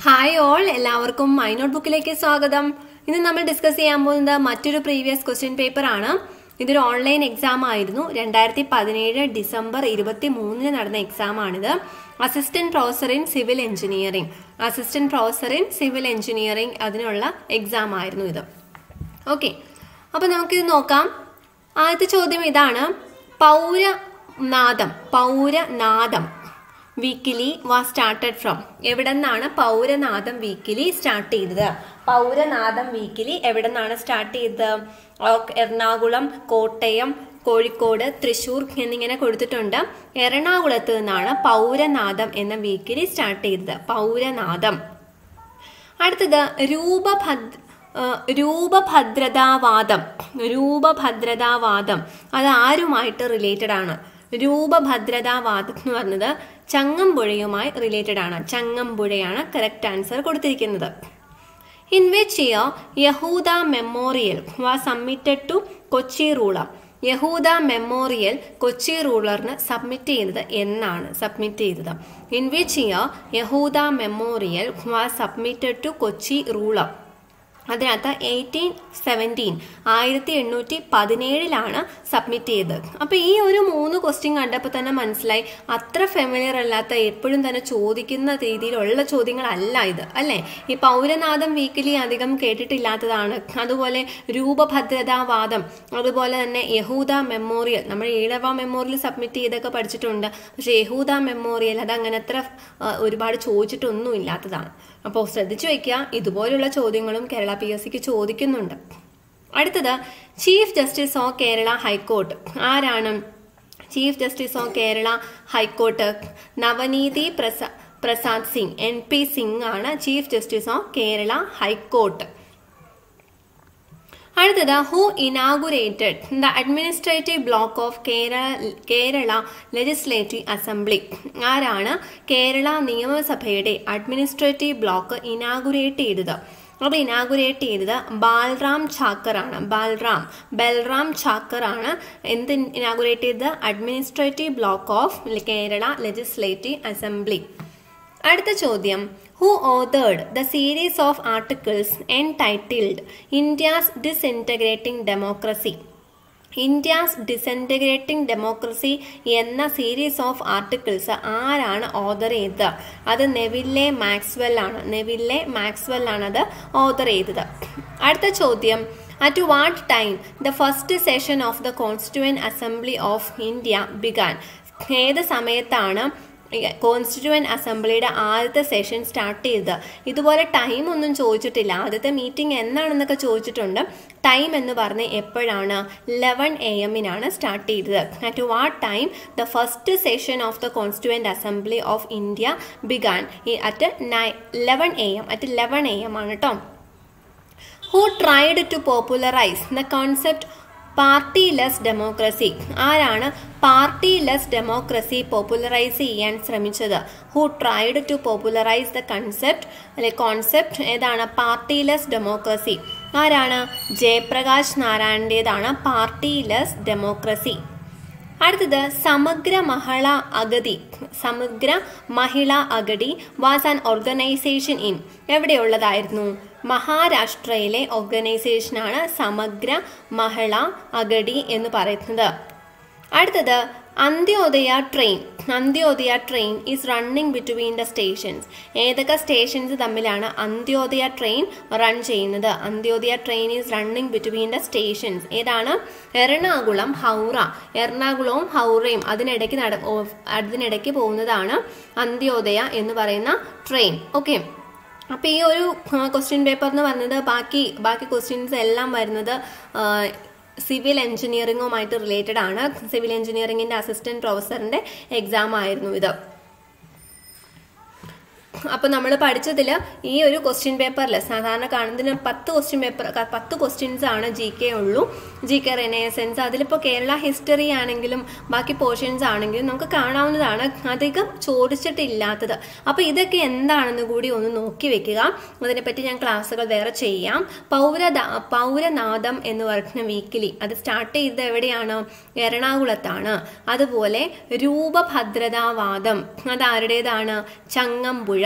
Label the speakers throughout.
Speaker 1: Hi all എല്ലാവർക്കും my note ബുക്കിലേക്ക് സ്വാഗതം ഇന്ന് നമ്മൾ ഡിസ്കസ് ചെയ്യാൻ പോകുന്നത് മറ്റൊരു പ്രീവിയസ് ക്വസ്റ്റ്യൻ പേപ്പർ ആണ് ഇതൊരു ഓൺലൈൻ എക്സാം ആയിരുന്നു രണ്ടായിരത്തി പതിനേഴ് ഡിസംബർ ഇരുപത്തി മൂന്നിന് നടന്ന എക്സാം ആണിത് assistant professor in civil engineering assistant professor in civil engineering അതിനുള്ള എക്സാം ആയിരുന്നു ഇത് ഓക്കെ അപ്പോൾ നമുക്കിത് നോക്കാം ആദ്യത്തെ ചോദ്യം ഇതാണ് Pauranadam Pauranadam weekly was started from എവിടെ നിന്നാണ് പൗരനാദം വീക്കിലി സ്റ്റാർട്ട് ചെയ്തത് പൗരനാദം വീക്കിലി എവിടെ നിന്നാണ് സ്റ്റാർട്ട് ചെയ്തത് ഓ- എറണാകുളം കോട്ടയം കോഴിക്കോട് തൃശൂർ എന്നിങ്ങനെ കൊടുത്തിട്ടുണ്ട് എറണാകുളത്ത് നിന്നാണ് പൗരനാദം എന്ന വീക്കിലി സ്റ്റാർട്ട് ചെയ്തത് പൗരനാദം അടുത്തത് രൂപഭദ് ആ, രൂപഭദ്രതാവാദം രൂപഭദ്രതാവാദം അത് ആരുമായിട്ട് റിലേറ്റഡ് ആണ് രൂപഭദ്രതാവാദം എന്ന് പറഞ്ഞത് ചങ്ങമ്പുഴയുമായി റിലേറ്റഡ് ആണ് ചങ്ങമ്പുഴയാണ് കറക്റ്റ് ആൻസർ കൊടുത്തിരിക്കുന്നത് ഇൻ വിച്ച് ഇയർ യഹൂദ memorial was submitted to Kochi ruler യഹൂദ മെമ്മോറിയൽ കൊച്ചി റൂളറിന് സബ്മിറ്റ് ചെയ്തത് എന്നാണ് സബ്മിറ്റ് ചെയ്തത് ഇൻ വിച്ച് ഇയർ യഹൂദ memorial was submitted to Kochi ruler അതിനകത്ത് എയ്റ്റീൻ സെവൻറ്റീൻ ആയിരത്തി എണ്ണൂറ്റി പതിനേഴിലാണ് സബ്മിറ്റ് ചെയ്തത് അപ്പോൾ ഈ ഒരു മൂന്ന് ക്വസ്റ്റ്യൻ കണ്ടപ്പോൾ തന്നെ മനസ്സിലായി അത്ര ഫെമിലിയർ അല്ലാത്ത എപ്പോഴും തന്നെ ചോദിക്കുന്ന രീതിയിലുള്ള ചോദ്യങ്ങളല്ല ഇത് അല്ലേ ഈ പൗരനാദം വീക്കിലി അധികം കേട്ടിട്ടില്ലാത്തതാണ് അതുപോലെ രൂപഭദ്രതാവാദം അതുപോലെ തന്നെ യഹൂദ മെമ്മോറിയൽ നമ്മൾ ഈഴവ മെമ്മോറിയൽ സബ്മിറ്റ് ചെയ്തൊക്കെ പഠിച്ചിട്ടുണ്ട് പക്ഷേ യഹൂദ മെമ്മോറിയൽ അത് അങ്ങനെ അത്ര ആ, ഒരുപാട് ചോദിച്ചിട്ടൊന്നും ഇല്ലാത്തതാണ് അപ്പോൾ ശ്രദ്ധിച്ചു വെക്കുക ഇതുപോലുള്ള ചോദ്യങ്ങളും കേരള പി എസ് സിക്ക് ചോദിക്കുന്നുണ്ട് അടുത്തത് chief justice of Kerala high court ആരാണ് chief justice of Kerala high court Navaniti പ്രസാ പ്രസാദ് സിംഗ് എൻ പി സിംഗ് ആണ് chief justice of Kerala high court അടുത്തത് who inaugurated the administrative block of Kerala Kerala legislative assembly ആരാണ് കേരള നിയമസഭയുടെ അഡ്മിനിസ്ട്രേറ്റീവ് ബ്ലോക്ക് ഇനാഗുറേറ്റ് ചെയ്തത് അപ്പോൾ ഇനാഗുറേറ്റ് ചെയ്തത് ബാൽറാം ഛാക്കർ ആണ് ബാൽറാം ബൽറാം ഛാക്കർ ആണ് എന്ത് ഇനാഗുറേറ്റ് ചെയ്തത് administrative block of Kerala legislative assembly അടുത്ത ചോദ്യം who authored the series of articles entitled India's disintegrating democracy India's disintegrating democracy എന്ന സീരീസ് ഓഫ് ആർട്ടിക്കിൾസ് ആരാണ് ഓതർ ചെയ്തത് അത് നെവില്ലെ മാക്സ്വെൽ ആണ് നെവില്ലെ മാക്സ്വെൽ ആണ് അത് ഓതർ ചെയ്തത് അടുത്ത ചോദ്യം at what time the first session of the constituent assembly of India began ഏത് സമയത്താണ് കോൺസ്റ്റിറ്റ്യൂവൻ അസംബ്ലിയുടെ ആദ്യത്തെ സെഷൻ സ്റ്റാർട്ട് ചെയ്തത് ഇതുപോലെ ടൈം ഒന്നും ചോദിച്ചിട്ടില്ല ആദ്യത്തെ മീറ്റിംഗ് എന്നാണെന്നൊക്കെ ചോദിച്ചിട്ടുണ്ട് ടൈം എന്ന് പറഞ്ഞ് എപ്പോഴാണ് ലെവൻ എ എമ്മിനാണ് സ്റ്റാർട്ട് ചെയ്തത് at what time the first session of the constituent assembly of India began at nine eleven A M at eleven A M ആണ് കേട്ടോ who tried to popularize the concept partyless democracy ആരാണ് partyless democracy popularize ചെയ്യാൻ ശ്രമിച്ചത് who tried to popularize the concept അല്ലെ concept ഏതാണ് partyless democracy ആരാണ് ജയപ്രകാശ് നാരായണൻ്റേതാണ് partyless democracy അടുത്തത് സമഗ്ര മഹിള അഗതി Samagra Mahila Aghadi was an organization in എവിടെയുള്ളതായിരുന്നു മഹാരാഷ്ട്രയിലെ ഓർഗനൈസേഷനാണ് സമഗ്ര മഹിള അഗടി എന്ന് പറയുന്നത് അടുത്തത് Antyodaya train Antyodaya train is running between the stations ഏതൊക്കെ സ്റ്റേഷൻസ് തമ്മിലാണ് അന്ത്യോദയ ട്രെയിൻ റൺ ചെയ്യുന്നത് Antyodaya train is running between the stations ഏതാണ് എറണാകുളം ഹൗറ എറണാകുളവും ഹൗറയും അതിനിടയ്ക്ക് നട ഓ- അതിനിടയ്ക്ക് പോകുന്നതാണ് അന്ത്യോദയ എന്ന് പറയുന്ന ട്രെയിൻ ഓക്കെ അപ്പോൾ ഈ ഒരു ക്വസ്റ്റ്യൻ പേപ്പർ എന്ന് പറഞ്ഞത് ബാക്കി ബാക്കി ക്വസ്റ്റ്യൻസ് എല്ലാം വരുന്നത് സിവിൽ എഞ്ചിനീയറിംഗുമായിട്ട് റിലേറ്റഡ് ആണ് സിവിൽ എഞ്ചിനീയറിംഗിൻ്റെ അസിസ്റ്റന്റ് പ്രൊഫസറിൻ്റെ എക്സാം ആയിരുന്നു ഇത് അപ്പോൾ നമ്മൾ പഠിച്ചതിൽ ഈ ഒരു ക്വസ്റ്റ്യൻ പേപ്പറിൽ സാധാരണ കാണുന്നതിന് പത്ത് ക്വസ്റ്റ്യൻ പേപ്പർ പത്ത് ക്വസ്റ്റ്യൻസ് ആണ് ജി കെ ഉള്ളൂ ജി കെ റെനേസൻസ് അതിലിപ്പോൾ കേരള ഹിസ്റ്ററി ആണെങ്കിലും ബാക്കി പോർഷൻസ് ആണെങ്കിലും നമുക്ക് കാണാവുന്നതാണ് അധികം ചോദിച്ചിട്ടില്ലാത്തത് അപ്പോൾ ഇതൊക്കെ എന്താണെന്ന് കൂടി ഒന്ന് നോക്കി വെക്കുക അതിനെപ്പറ്റി ഞാൻ ക്ലാസ്സുകൾ വേറെ ചെയ്യാം പൗരദ പൗരനാദം എന്ന് പറയുന്ന വീക്കിലി അത് സ്റ്റാർട്ട് ചെയ്തത് എവിടെയാണ് എറണാകുളത്താണ് അതുപോലെ രൂപഭദ്രതാവാദം അത് ആരുടേതാണ് ചങ്ങമ്പുഴ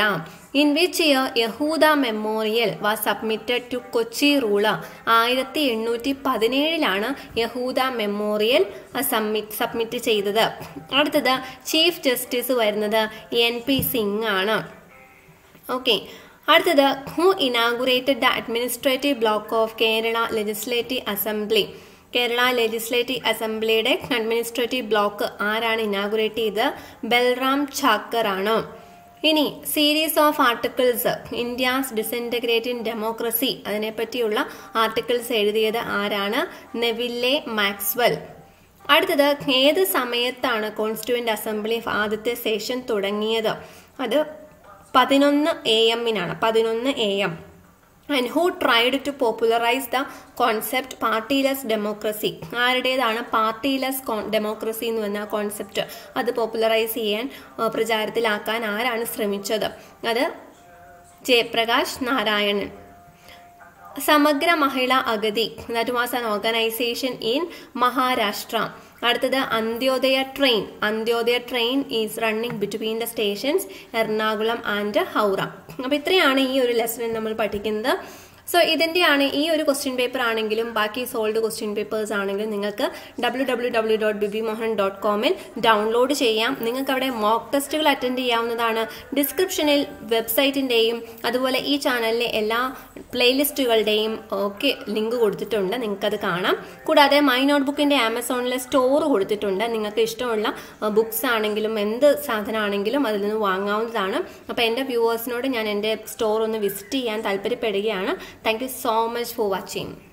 Speaker 1: ഇൻ വിച്ച് ഇയർ യഹൂദ memorial was submitted to Kochi ruler ആയിരത്തി എണ്ണൂറ്റി പതിനേഴിലാണ് യഹൂദ മെമ്മോറിയൽ സബ്മിറ്റ് സബ്മിറ്റ് ചെയ്തത് അടുത്തത് ചീഫ് ജസ്റ്റിസ് വരുന്നത് എൻ പി സിംഗ് ആണ് ഓക്കെ അടുത്തത് who inaugurated the administrative block of Kerala legislative assembly Kerala legislative അസംബ്ലിയുടെ അഡ്മിനിസ്ട്രേറ്റീവ് ബ്ലോക്ക് ആരാണ് ഇനാഗുറേറ്റ് ചെയ്തത് ബൽറാം ഛാക്കർ ആണ് ഇനി series of articles India's disintegrating democracy അതിനെപ്പറ്റിയുള്ള ആർട്ടിക്കിൾസ് എഴുതിയത് ആരാണ് നെവില്ലെ മാക്സ്വൽ അടുത്തത് ഏത് സമയത്താണ് കോൺസ്റ്റിറ്റ്യൂവന്റ് അസംബ്ലി ആദ്യത്തെ സെഷൻ തുടങ്ങിയത് അത് പതിനൊന്ന് എ എമ്മിനാണ് പതിനൊന്ന് A M and who tried to popularize the concept partyless democracy ആരുടേതാണ് പാർട്ടിലെസ് ഡെമോക്രസി എന്ന് പറഞ്ഞ കോൺസെപ്റ്റ് അത് പോപ്പുലറൈസ് ചെയ്യാൻ പ്രചാരത്തിലാക്കാൻ ആരാണ് ശ്രമിച്ചത് അത് Jayaprakash Narayanan Samagra Mahila Aghadi that was an organization in Maharashtra അടുത്തത് Antyodaya train Antyodaya train is running between the stations Ernakulam and Howrah അപ്പൊ ഇത്രയാണ് ഈ ഒരു ലെസണിൽ നമ്മൾ പഠിക്കുന്നത് സോ ഇതിൻ്റെയാണ് ഈ ഒരു ക്വസ്റ്റ്യൻ പേപ്പർ ആണെങ്കിലും ബാക്കി സോൾഡ് ക്വസ്റ്റ്യൻ പേപ്പേഴ്സ് ആണെങ്കിലും നിങ്ങൾക്ക് W W W dot B B Mohan dot കോമിൽ ഡൗൺലോഡ് ചെയ്യാം നിങ്ങൾക്ക് അവിടെ മോക്ക് ടെസ്റ്റുകൾ അറ്റൻഡ് ചെയ്യാവുന്നതാണ് ഡിസ്ക്രിപ്ഷനിൽ വെബ്സൈറ്റിൻ്റെയും അതുപോലെ ഈ ചാനലിലെ എല്ലാ പ്ലേലിസ്റ്റുകളുടെയും ഒക്കെ ലിങ്ക് കൊടുത്തിട്ടുണ്ട് നിങ്ങൾക്കത് കാണാം കൂടാതെ മൈ നോട്ട്ബുക്കിൻ്റെ ആമസോണിലെ സ്റ്റോർ കൊടുത്തിട്ടുണ്ട് നിങ്ങൾക്ക് ഇഷ്ടമുള്ള ബുക്സ് ആണെങ്കിലും എന്ത് സാധനമാണെങ്കിലും അതിൽ നിന്ന് വാങ്ങാവുന്നതാണ് അപ്പോൾ എൻ്റെ വ്യൂവേഴ്സിനോട് ഞാൻ എൻ്റെ സ്റ്റോർ ഒന്ന് വിസിറ്റ് ചെയ്യാൻ താല്പര്യപ്പെടുകയാണ് Thank you so much for watching.